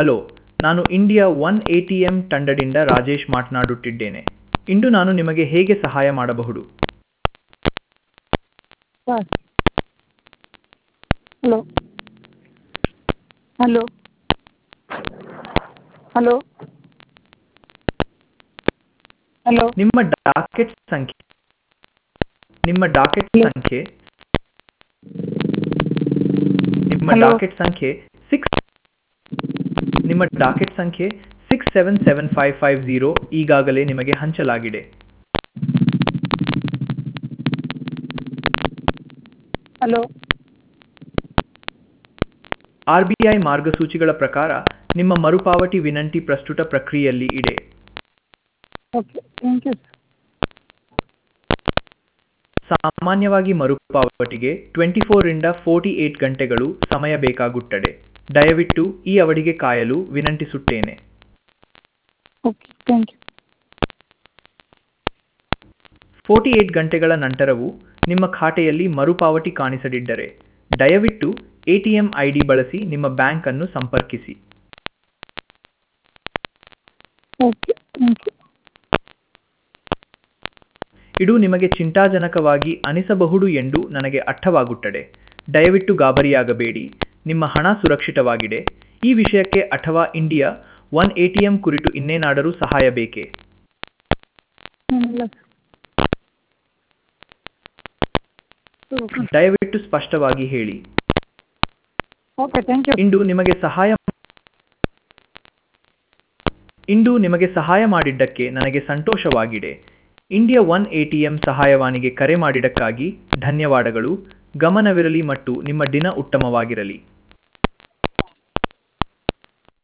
Hello ನಾನು India one A T M ತಂಡದಿಂದ ರಾಜೇಶ್ ಮಾತನಾಡುತ್ತಿದ್ದೇನೆ ಇಂದು ನಾನು ನಿಮಗೆ ಹೇಗೆ ಸಹಾಯ ಮಾಡಬಹುದು sir hello hello hello hello ನಿಮ್ಮ ಡಾಕೆಟ್ ಸಂಖ್ಯೆ ನಿಮ್ಮ ಡಾಕೆಟ್ Hello. ಸಂಖ್ಯೆ ನಿಮ್ಮ Hello. ಡಾಕೆಟ್ ಸಂಖ್ಯೆ ಸಿಕ್ಸ್ ನಿಮ್ಮ ಡಾಕೆಟ್ ಸಂಖ್ಯೆ six seven seven five five zero ಈಗಾಗಲೇ ನಿಮಗೆ ಹಂಚಲಾಗಿದೆ ಹಲೋ ಆರ್ ಬಿ ಐ ಮಾರ್ಗಸೂಚಿಗಳ ಪ್ರಕಾರ ನಿಮ್ಮ ಮರುಪಾವತಿ ವಿನಂತಿ ಪ್ರಸ್ತುತ ಪ್ರಕ್ರಿಯೆಯಲ್ಲಿ ಇದೆ ಓಕೆ ಥ್ಯಾಂಕ್ ಯು ಸಾಮಾನ್ಯವಾಗಿ ಮರುಪಾವತಿಗೆ ಟ್ವೆಂಟಿ ಫೋರಿಂದ ಫೋರ್ಟಿ ಏಟ್ ಗಂಟೆಗಳು ಸಮಯ ಬೇಕಾಗುತ್ತದೆ ದಯವಿಟ್ಟು ಈ ಅವಧಿಗೆ ಕಾಯಲು ವಿನಂತಿಸುತ್ತೇನೆ okay thank you forty eight ಗಂಟೆಗಳ ನಂತರವೂ ನಿಮ್ಮ ಖಾತೆಯಲ್ಲಿ ಮರುಪಾವತಿ ಕಾಣಿಸದಿದ್ದರೆ ದಯವಿಟ್ಟು ಎಟಿಎಂ ಐ ಡಿ ಬಳಸಿ ನಿಮ್ಮ ಬ್ಯಾಂಕ್ ಅನ್ನು ಸಂಪರ್ಕಿಸಿ ಓಕೆ ಥ್ಯಾಂಕ್ ಯು ಇದು ನಿಮಗೆ ಚಿಂತಾಜನಕವಾಗಿ ಅನಿಸಬಹುದು ಎಂದು ನನಗೆ ಅರ್ಥವಾಗುತ್ತದೆ ದಯವಿಟ್ಟು ಗಾಬರಿಯಾಗಬೇಡಿ ನಿಮ್ಮ ಹಣ ಸುರಕ್ಷಿತವಾಗಿದೆ ಈ ವಿಷಯಕ್ಕೆ ಅಥವಾ ಇಂಡಿಯಾ ಒನ್ ಎಟಿಎಂ ಕುರಿತು ಇನ್ನೇನಾದರೂ ಸಹಾಯ ಬೇಕೇ ಏನಿಲ್ಲ ಸರ್ ಓಕೆ ದಯವಿಟ್ಟು ಸ್ಪಷ್ಟವಾಗಿ ಹೇಳಿ ಓಕೆ ಥ್ಯಾಂಕ್ ಯು ಇಂದು ನಿಮಗೆ ಸಹಾಯ ಇಂದು ನಿಮಗೆ ಸಹಾಯ ಮಾಡಿದ್ದಕ್ಕೆ ನನಗೆ ಸಂತೋಷವಾಗಿದೆ ಇಂಡಿಯಾ ಒನ್ ಎಟಿಎಂ ಸಹಾಯವಾಣಿಗೆ ಕರೆ ಮಾಡಿದ್ದಕ್ಕಾಗಿ ಧನ್ಯವಾದಗಳು ಗಮನವಿರಲಿ ಮತ್ತು ನಿಮ್ಮ ದಿನ ಉತ್ತಮವಾಗಿರಲಿ